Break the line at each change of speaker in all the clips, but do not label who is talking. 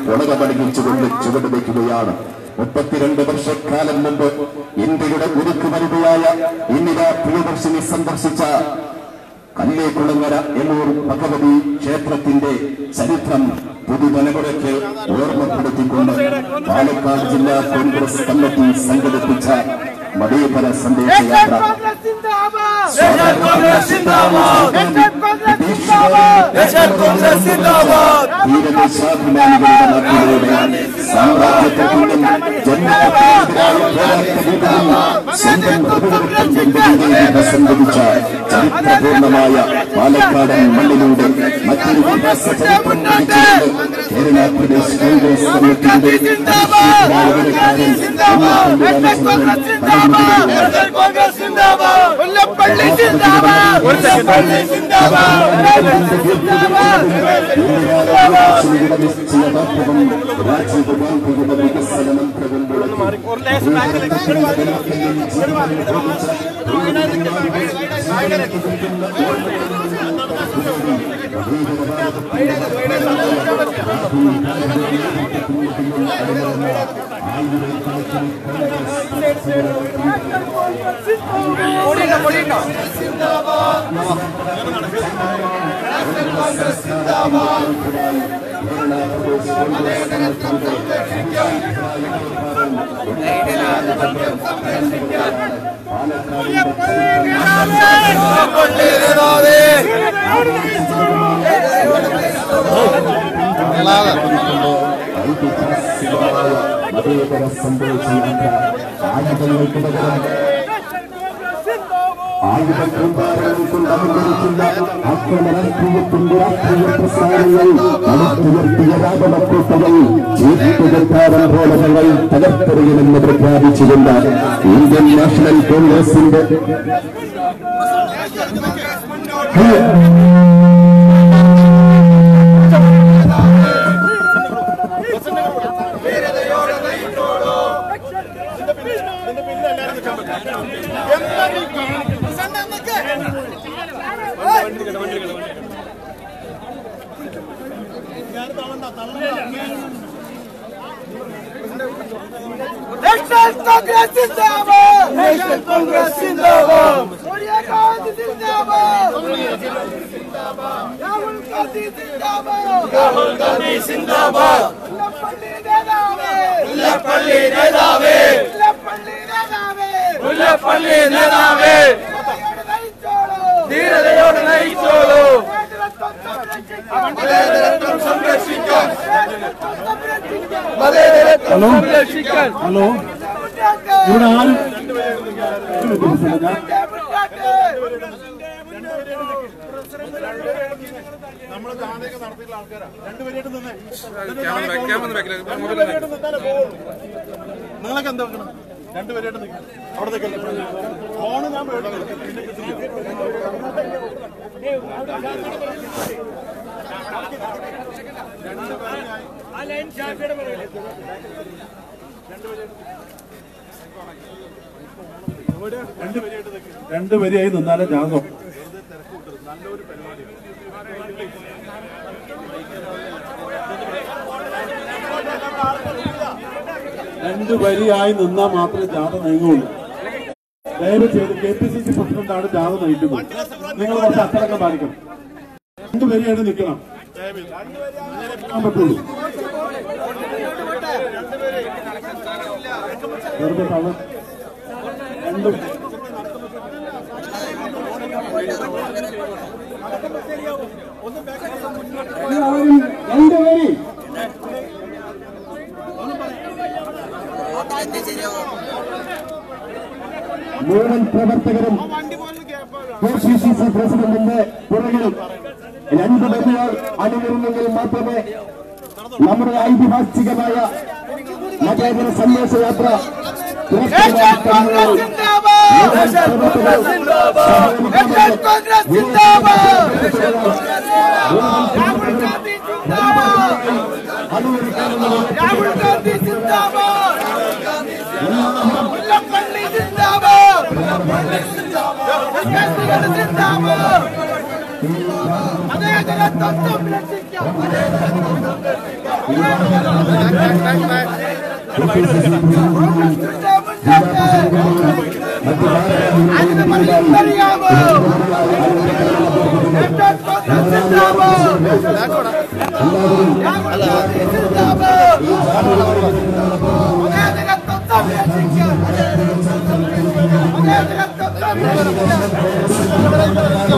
ഉണകമണിയിച്ചുകൊണ്ട് ചുവട് വയ്ക്കുകയാണ് മുപ്പത്തിരണ്ട് വർഷക്കാലം മുമ്പ് ഇന്ത്യയുടെ ഉരുക്ക് വനിതയായ ഇന്ദിര പ്രിയദർശിനി സന്ദർശിച്ച കല്ലേക്കുളങ്ങര എന്നൂർ ഭഗവതി ക്ഷേത്രത്തിന്റെ ചരിത്രം പുതുതലമുറയ്ക്ക് ഓർമ്മപ്പെടുത്തിക്കൊണ്ട് പാലക്കാട് ജില്ലാ കോൺഗ്രസ് കമ്മിറ്റി സംഘടിപ്പിച്ച മതേതര സന്ദേശയാത്ര ധീരദേശാഭിമാനികളുടെ നാട്ടിലൂടെ സാമ്രാജ്യത്വത്തിനും ജന്മത്തിനെതിരായ പോരാട്ട സ്വന്തം പ്രതിനിധിത്വം സംബന്ധിച്ച ചരിത്രപൂർണമായ പാലക്കാടൻ മണ്ണിലൂടെ മറ്റൊരു വികാസ ചരിത്രം കുറിച്ചുകൊണ്ട് കേരള പ്രദേശ് കോൺഗ്രസ് കമ്മിറ്റിയുടെ അധ്യക്ഷനായ
മുല്ലപ്പള്ളി സിന്ദാബാദ് മുല്ലപ്പള്ളി
മതേതര സന്ദേശയാത്ര ആയുധങ്ങൾക്ക് പകരം ആയുധം കൂമ്പാരങ്ങൾക്കൊണ്ട് അലങ്കരിക്കുന്ന ആക്രമണാത്മീയത്തിന്റെ രാഷ്ട്രീയ പ്രസ്ഥാനങ്ങൾ അടുത്തുയർത്തിയ രാഗമക്കൂട്ടകൾ ചീട്ടുകൾക്കാരൻ പോലെ ഞങ്ങൾ തകർത്തെറിയുമെന്ന് പ്രഖ്യാപിച്ചുകൊണ്ട് ഇന്ത്യൻ നാഷണൽ കോൺഗ്രസിന്റെ
നാഷണൽ കോൺഗ്രസ് സിന്ദാബാദ് നാഷണൽ കോൺഗ്രസ് സിന്ദാബാദ് സോണിയ ഗാന്ധി സിന്ദാബാദ് രാഹുൽ ഗാന്ധി സിന്ദാബാദ് രാഹുൽ ഗാന്ധി സിന്ദാബാദ് മുല്ലപ്പള്ളി നേതാവേ മുല്ലപ്പള്ളി നേതാവേ മുല്ലപ്പള്ളി നേതാവേ മുല്ലപ്പള്ളി നേതാവേ ധീരതയോടെ നയിച്ചോളൂ മതേതരത്വം സംരക്ഷിക്കാൻ മതേതരത്വം സംരക്ഷിക്കാൻ
ഹലോ ഇവിടെ ആരും
നമ്മള് ജാഥയൊക്കെ നടത്തിയിട്ടുള്ള ആൾക്കാരാ രണ്ടുപേരായിട്ട് നിന്നേ നിങ്ങളൊക്കെ എന്താ വെക്കണം രണ്ടുപേരായിട്ട് നിൽക്കണം അവിടെ നിൽക്കല്ലേ ഫോണ് ഞാൻ മേടിക്കണം. പിന്നെ കിട്ടില്ല. രണ്ടുപേരായിട്ട് നിൽക്കണം
രണ്ടുപേരെയായി നിന്നാലേ ജാതം രണ്ട് വരിയായി നിന്നാൽ മാത്രമേ ജാഥ നീങ്ങുള്ളൂ ദയവ് ചെയ്ത് കെ പി സി സി പ്രസിഡന്റാണ് ജാഥ നയിക്കുന്നത് നിങ്ങൾ കുറച്ച് അച്ചടക്കം പാലിക്കണം രണ്ട് വരിയായിട്ട് നിൽക്കണം നിൽക്കാൻ പറ്റുള്ളൂ വെറുതെ തവ രണ്ടും എല്ലാവരും രണ്ടുപേരി
മുഴുവൻ പ്രവർത്തകരും കെ സി സി സി പ്രസിഡന്റിന്റെ പുറകിലും രണ്ടു പേരുകൾ അണിനിരുന്നെങ്കിൽ മാത്രമേ നമ്മുടെ ഐതിഹാസികമായ മതേതര സന്ദേശയാത്ര
നാഷണൽ കോൺഗ്രസ് സിന്ദാബാദ് നാഷണൽ കോൺഗ്രസ് സിന്ദാബാദ് നാഷണൽ കോൺഗ്രസ് സിന്ദാബാദ് രാഹുൽ ഗാന്ധി സിന്ദാബാദ് രാഹുൽ ഗാന്ധി സിന്ദാബാദ് മുല്ലപ്പള്ളി സിന്ദാബാദ് മുല്ലപ്പള്ളി സിന്ദാബാദ് സിന്ദാബാദ് അദ്ദേഹത്തിനെ തൊട്ടും രക്ഷിക്കാം അതിന് അറിയാമോ എന്റെ സ്വന്തം ചിന്താവോ ചിന്താവോ അദ്ദേഹത്തിനെ തൊട്ടും രക്ഷിക്കാം അദ്ദേഹത്തിനെ തൊട്ടും രക്ഷിക്കാം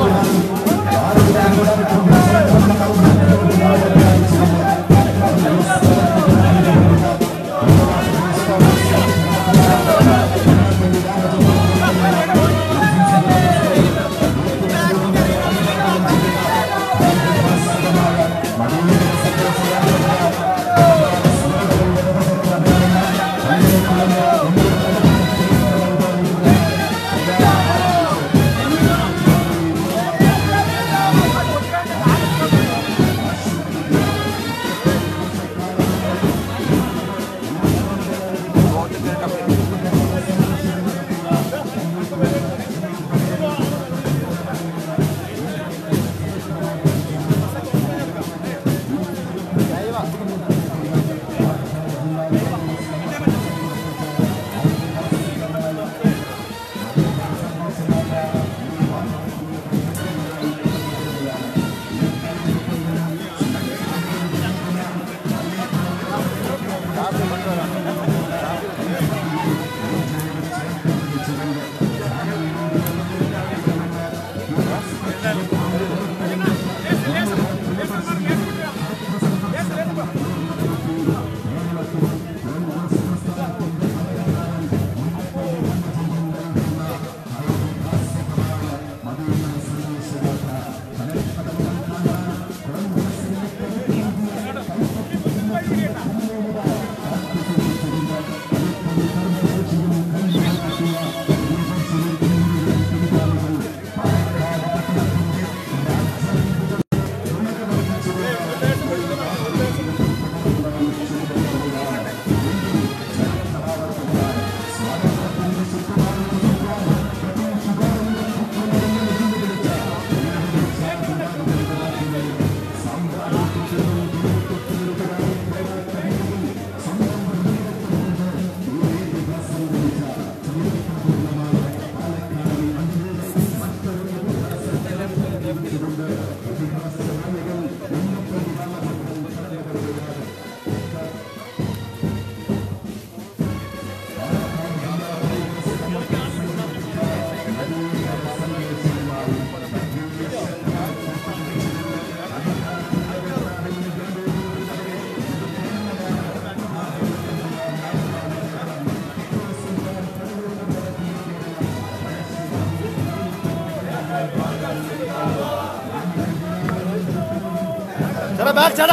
ചേട്ടാ ബാക്ക് ചേട്ടാ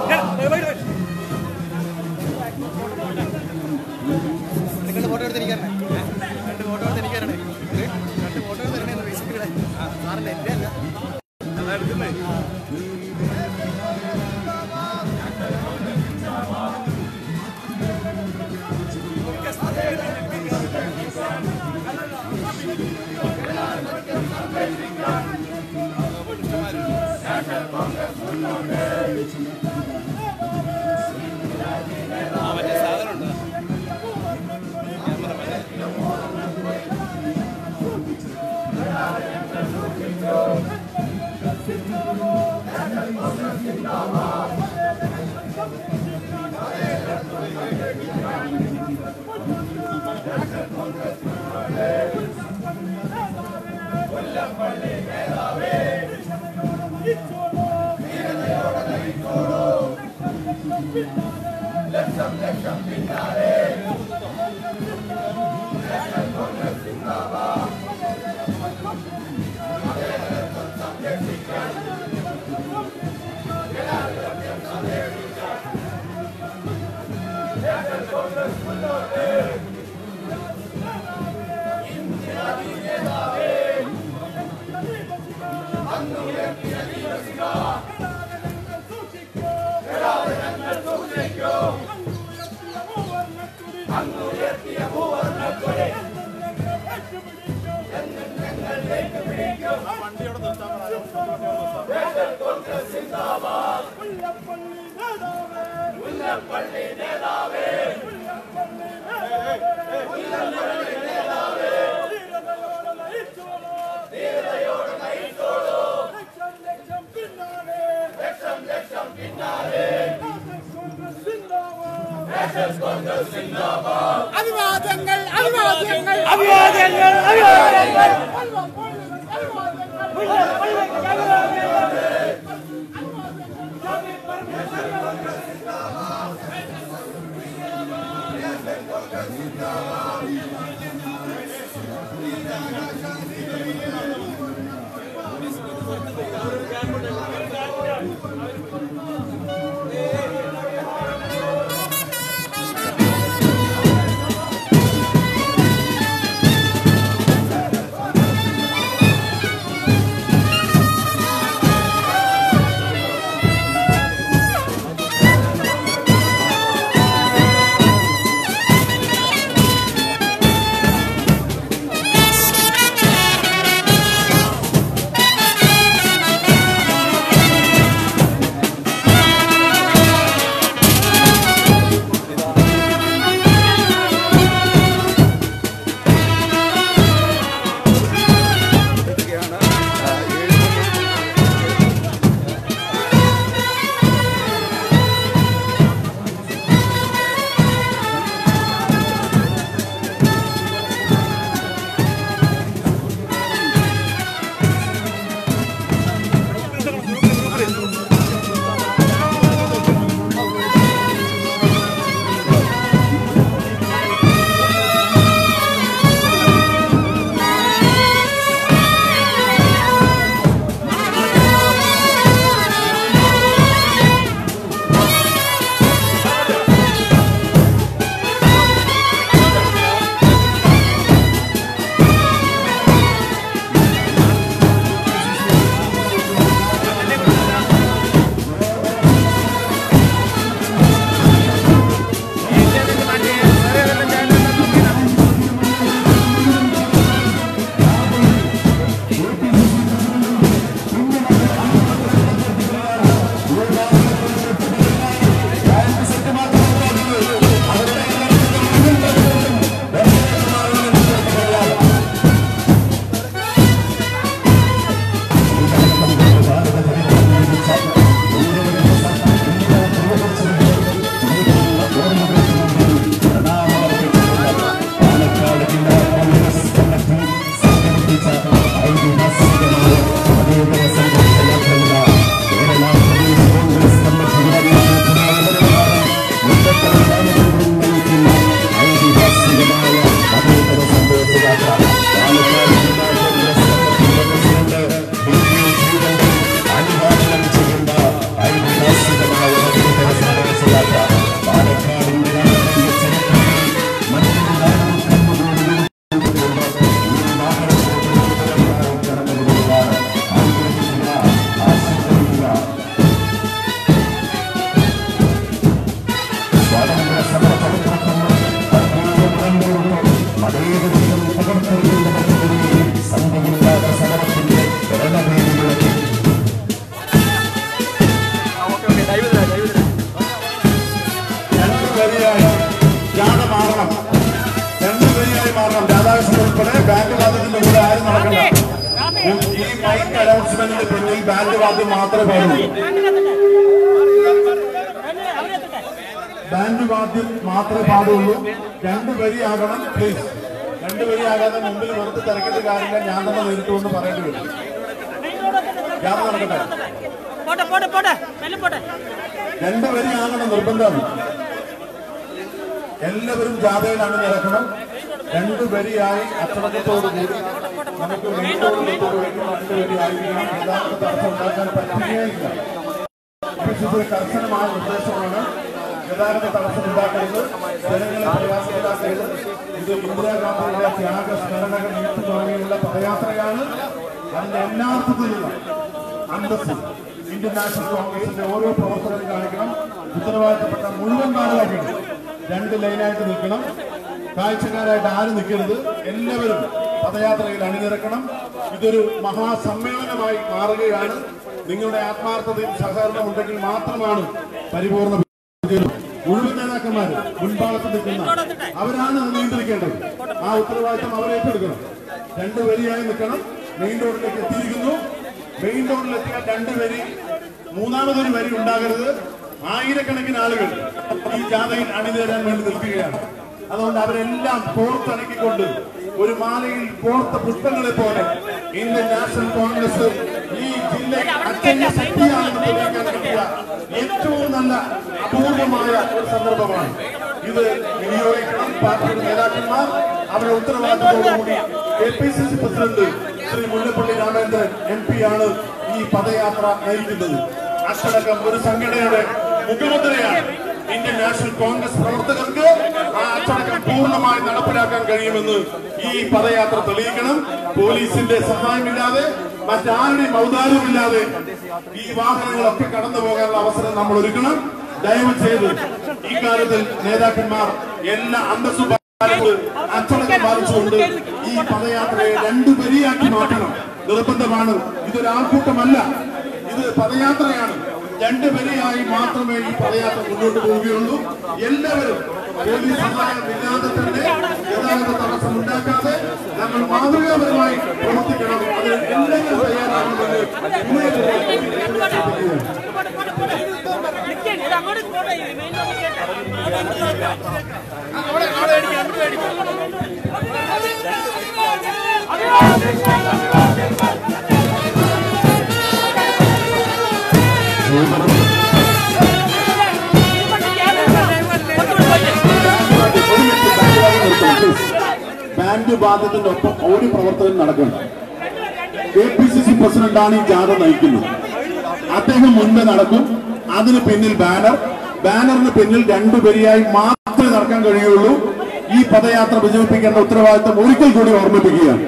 രണ്ട് ഫോട്ടോ എടുത്തിരിക്കാറേ രണ്ട് ഫോട്ടോ എടുത്തിരിക്കാറേ രണ്ട് ഫോട്ടോ എടുത്തിരണേ റീസിക്കിടെ സാറിന്റെ എന്റെ അല്ല
വണ്ടിയോടെ നിർത്താൻ പറയാം
അഭിവാദ്യങ്ങൾ അഭിവാദ്യങ്ങൾ അഭിവാദ്യങ്ങൾ അഭിവാദ്യങ്ങൾ
രണ്ട് വരിയായി ജാഥ മാറണം രണ്ട് വരിയായി മാറണം രാധാകൃഷ്ണൻ ഉൾപ്പെടെ ബാൻഡ് വാദ്യത്തിന്റെ കൂടെ ആരും നടക്കണ്ട ഈ മൈക്ക് അനൗൺസ്മെന്റിന് പിന്നിൽ ബാൻഡ് വാദ്യം മാത്രമേ പാടുള്ളൂ ബാൻഡ് വാദ്യം മാത്രമേ പാടുള്ളൂ രണ്ട് വരിയാകണം പ്ലീസ് രണ്ട് വരിയാകാതെ മുമ്പിൽ വെറുതെ തിരക്കിട്ട് കാര്യമില്ല ഞാൻ തന്നെ നേരിട്ടു എന്ന് പറയേണ്ടി വരും ജാഥ നടക്കട്ടെ
പോട്ടെ പോട്ടെ പോട്ടെ മെല്ലെ പോട്ടെ
രണ്ട് വരിയാകണം നിർബന്ധം എല്ലാവരും ജാഥയിൽ അണിനിരക്കണം രണ്ട് വരിയായി അച്ചടക്കത്തോടു കൂടി നമുക്ക് മെയിൻറോഡിലേക്ക് വയ്ക്കുന്ന രണ്ട് വരിയായിരിക്കണം ഗതാഗത തടസ്സം ഉണ്ടാക്കാൻ പറ്റുകയില്ല ഇത് കർശനമായ നിർദ്ദേശമാണ് ഗതാഗത തടസ്സം ഉണ്ടാക്കരുത് ജനങ്ങളെ പ്രയാസത്തിലാക്കരുത് ഇത് ഇന്ദിരാഗാന്ധിയുടെ ത്യാഗ സ്മരണകൾ നീർത്തു തുടങ്ങിയുള്ള പദയാത്രയാണ് അതിന്റെ എല്ലാ അർത്ഥത്തിലുള്ള അന്തസ്സും ഇന്ത്യൻ നാഷണൽ കോൺഗ്രസിന്റെ ഓരോ പ്രവർത്തകരും കാണിക്കണം ഉത്തരവാദിത്തപ്പെട്ട മുഴുവൻ ഭാരവാഹികളും രണ്ട് ലൈനായിട്ട് നിൽക്കണം കാഴ്ചക്കാരായിട്ട് ആരും നിൽക്കരുത് എല്ലാവരും പദയാത്രയിൽ അണിനിരക്കണം ഇതൊരു മഹാസമ്മേളനമായി മാറുകയാണ് നിങ്ങളുടെ ആത്മാർത്ഥതയും സഹകരണം ഉണ്ടെങ്കിൽ മാത്രമാണ് പരിപൂർണ വിജയം. മുഴുവൻ നേതാക്കന്മാര് മുൻഭാഗത്ത് നിൽക്കുന്ന അവരാണ് അത് നിയന്ത്രിക്കേണ്ടത് ആ ഉത്തരവാദിത്തം അവർ ഏറ്റെടുക്കണം രണ്ടു വരിയായി നിൽക്കണം മെയിൻ റോഡിലേക്ക് എത്തിയിരിക്കുന്നു മെയിൻ റോഡിലെത്തിയാൽ രണ്ട് വരി മൂന്നാമതൊരു വരി ഉണ്ടാകരുത് ആയിരക്കണക്കിന് ആളുകൾ ഈ ജാഥയിൽ അണിനിരരാൻ വേണ്ടി നിൽക്കുകയാണ് അതുകൊണ്ട് അവരെല്ലാം കോർത്തിണക്കിക്കൊണ്ട് ഒരു മാലയിൽ കോർത്ത പുഷ്പങ്ങളെ പോലെ ഇന്ത്യൻ നാഷണൽ കോൺഗ്രസ് ഈ ജില്ലയിൽ അത്യന്ത ശക്തിയാണെന്ന് തെളിയിക്കാൻ പറ്റിയ ഏറ്റവും നല്ല അപൂർവമായ ഒരു സന്ദർഭമാണ് ഇത് വിനിയോഗിക്കണം പാർട്ടിയുടെ നേതാക്കന്മാർ അവരുടെ ഉത്തരവാദിത്തത്തോടുകൂടി K P C C president Shri Mullappally Ramachandran M P ആണ് ഈ പദയാത്ര നയിക്കുന്നത് അച്ചടക്കം ഒരു സംഘടനയുടെ മുഖമുദ്രയാണ് ഇന്ത്യൻ നാഷണൽ കോൺഗ്രസ് പ്രവർത്തകർക്ക് ആ അച്ചടക്കം പൂർണ്ണമായി നടപ്പിലാക്കാൻ കഴിയുമെന്ന് ഈ പദയാത്ര തെളിയിക്കണം പോലീസിന്റെ സഹായമില്ലാതെ മറ്റാരുടെയും ഔദാര്യമില്ലാതെ ഈ വാഹനങ്ങളൊക്കെ കടന്നു പോകാനുള്ള അവസരം നമ്മൾ ഒരുക്കണം ദയവ് ചെയ്ത് ഈ കാര്യത്തിൽ നേതാക്കന്മാർ എല്ലാ അന്തസ്സും പാലിച്ച് അച്ചടക്കം പാലിച്ചുകൊണ്ട് ഈ പദയാത്രയെ രണ്ടു വരിയാക്കി മാറ്റണം നിർബന്ധമാണ് ഇതൊരു ആൾക്കൂട്ടമല്ല ഇത് പദയാത്രയാണ് രണ്ട് വരിയായി മാത്രമേ ഈ പദയാത്ര മുന്നോട്ട് പോവുകയുള്ളൂ എല്ലാവരും പോലീസ് സഹായമില്ലാതെ തന്നെ ഗതാഗത തടസ്സം ഉണ്ടാക്കാതെ നമ്മൾ മാതൃകാപരമായി പ്രവർത്തിക്കണം അതിന് എല്ലാവരും തയ്യാറാകണമെന്ന് വിനയപൂർവ്വം
ഇത് അങ്ങോട്ട് പോട്ടെ മെയിൻ
ബാൻഡ് ബാധ്യത്തിന്റെ ഒപ്പം ഒരു പ്രവർത്തനം നടക്കണം കെ പി സി സി പ്രസിഡന്റാണ് ഈ ജാഥ നയിക്കുന്നത് അദ്ദേഹം മുൻപ് നടക്കും അതിന് പിന്നിൽ ബാനർ ബാനറിന് പിന്നിൽ രണ്ടു വരിയായി മാത്രമേ നടക്കാൻ കഴിയുള്ളൂ ഈ പദയാത്ര വിജയിപ്പിക്കേണ്ട ഉത്തരവാദിത്തം ഒരിക്കൽ കൂടി ഓർമ്മിപ്പിക്കുകയാണ്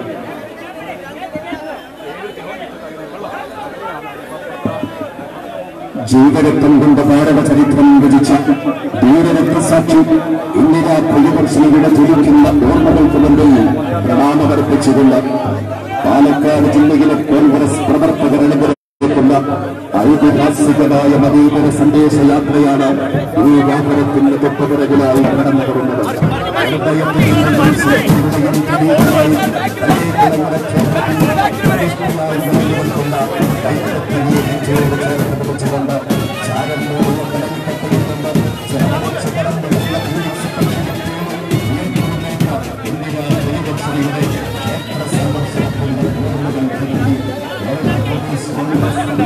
ജീവരത്നം കൊണ്ട് ഭാരത ചരിത്രം രചിച്ച ധീരരക്തസാക്ഷി ഇന്ദിരാ പ്രിയദർശിനിയുടെ തുലിക്കുന്ന ഓർമ്മകൾക്ക് മുമ്പിൽ പ്രണാമമർപ്പിച്ചുകൊണ്ട് പാലക്കാട് ജില്ലയിലെ കോൺഗ്രസ് പ്രവർത്തകർ അനുഗ്രഹിക്കുന്ന ഐതിഹാസികമായ മതേതര സന്ദേശയാത്രയാണ് ഈ വാഹനത്തിന്റെ തൊട്ടുപിറകിലായി കടന്നു വരുന്നത് ഹൃദയത്തിൽ നിന്നും സ്നേഹത്തിന്റെയും കടീരമായി ഹൃദയത്തിലൂടെ ക്ഷേത്രത്തിൽ പ്രതിഷ്ഠയായി നിലനിൽക്കുന്ന കൈത്തട്ടിയെ നെഞ്ചോട് ചേർത്ത് പിടിച്ചുകൊണ്ട് ചാരമ്മോട് കലങ്ങിക്കൊണ്ടിരിക്കുന്ന ജനമച്ച് കടന്നുള്ള ഇന്ദിരാ പ്രിയദർശിനിയുടെ ക്ഷേത്ര സന്ദർശനത്തിന്റെ ഓർമ്മകൾ പുതുക്കി കേരള പോലീസ് കോൺഗ്രസ്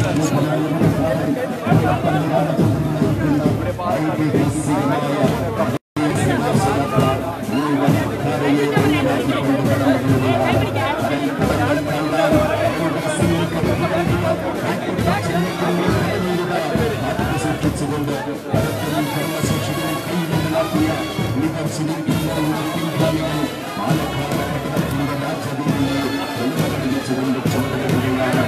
സൃഷ്ടിച്ചുകൊണ്ട് പരസ്പരം കർമ്മശേഷികളെ കൈമുതലാക്കിയ പിൻഗാമികൾ പാലക്കാട് പട്ടണത്തിന്റെ രാജവീതിയെ പുനർനിർമ്മിച്ചുകൊണ്ട് ചുമതലയാണ്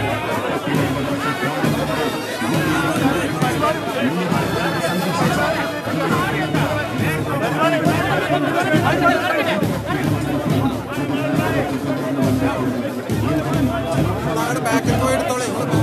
ബാക്കിൽ പോയി എടുത്തോളേ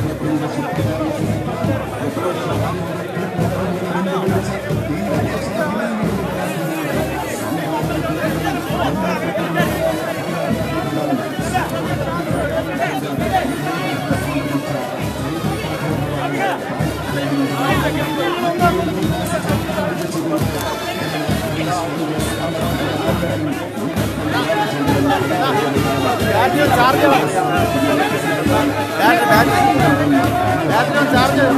charge battery battery battery charge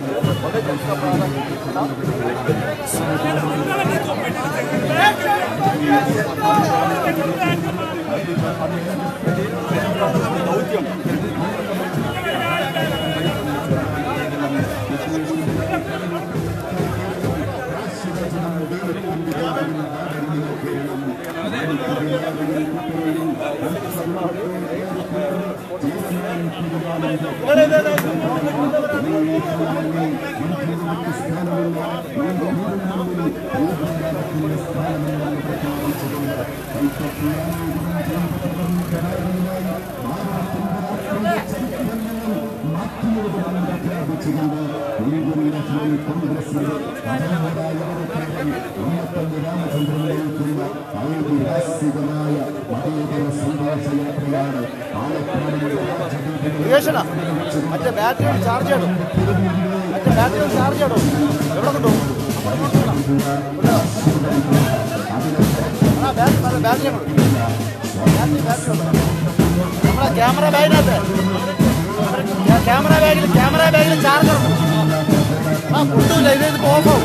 Thank you.
മുരുകേശനാ മറ്റേ ബാറ്ററി ഒന്ന് ചാർജ് ചെയ്യണം മറ്റേ ബാറ്ററി ഒന്ന് ചാർജ് ചെയ്യണം എവിടെ കൊണ്ടുപോകും ആ ബാറ്ററി നല്ല ബാറ്ററി ബാറ്ററി ബാറ്ററി ഉണ്ടോ നമ്മളെ ക്യാമറ ബാഗിനകത്ത് ക്യാമറ ബാഗിൽ ക്യാമറ ബാഗിൽ ചാർജ് ഉണ്ട് ആ പൊട്ടില്ല ഇത് ഇത് ഓഫാവും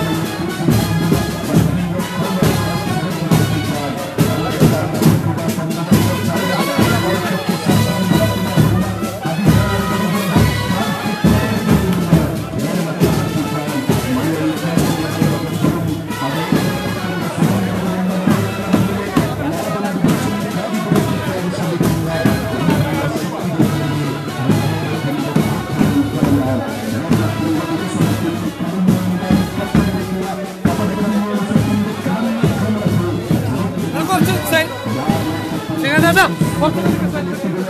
കുറച്ച് സൈഡ് ശ്രീനാഥ കുറച്ച്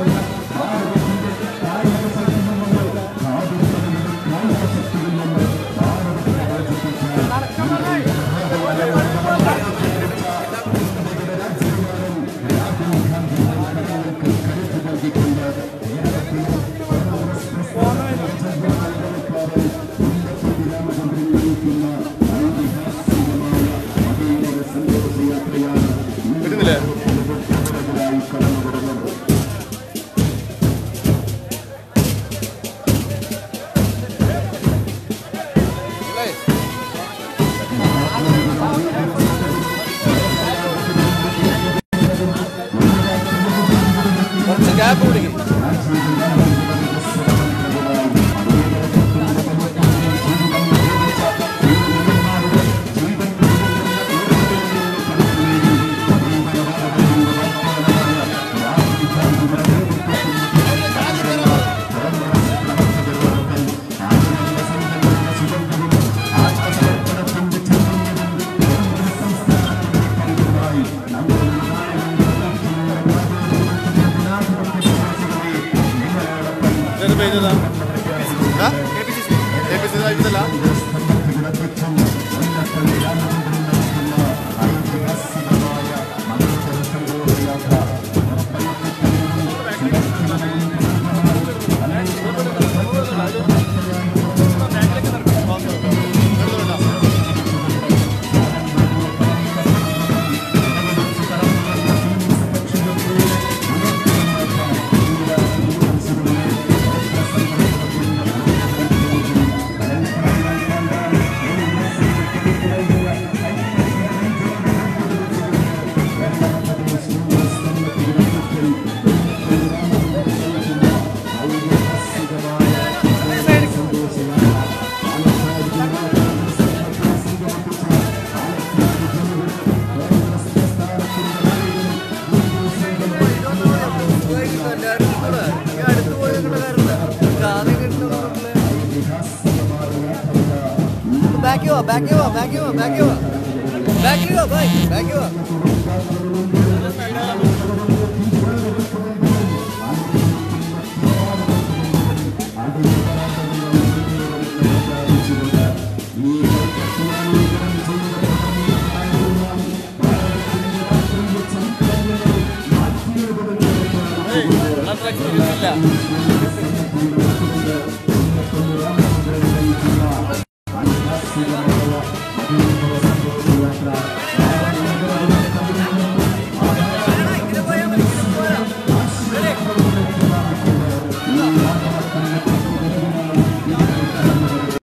കിട്ടുന്നില്ലേ
കുറച്ച് ഗ്യാപ്പ് പിടിക്കും
ഏത് പേജ് ഏതാ എ പി സി ഇതല്ല
ബാക്ക് പോവാ ബാക്ക് പോവാ ബാക്ക് പോവാ ബാക്ക് പോവാ ബാക്ക് പോവാ ബൈ ബാക്ക് പോവാ
യാത്ര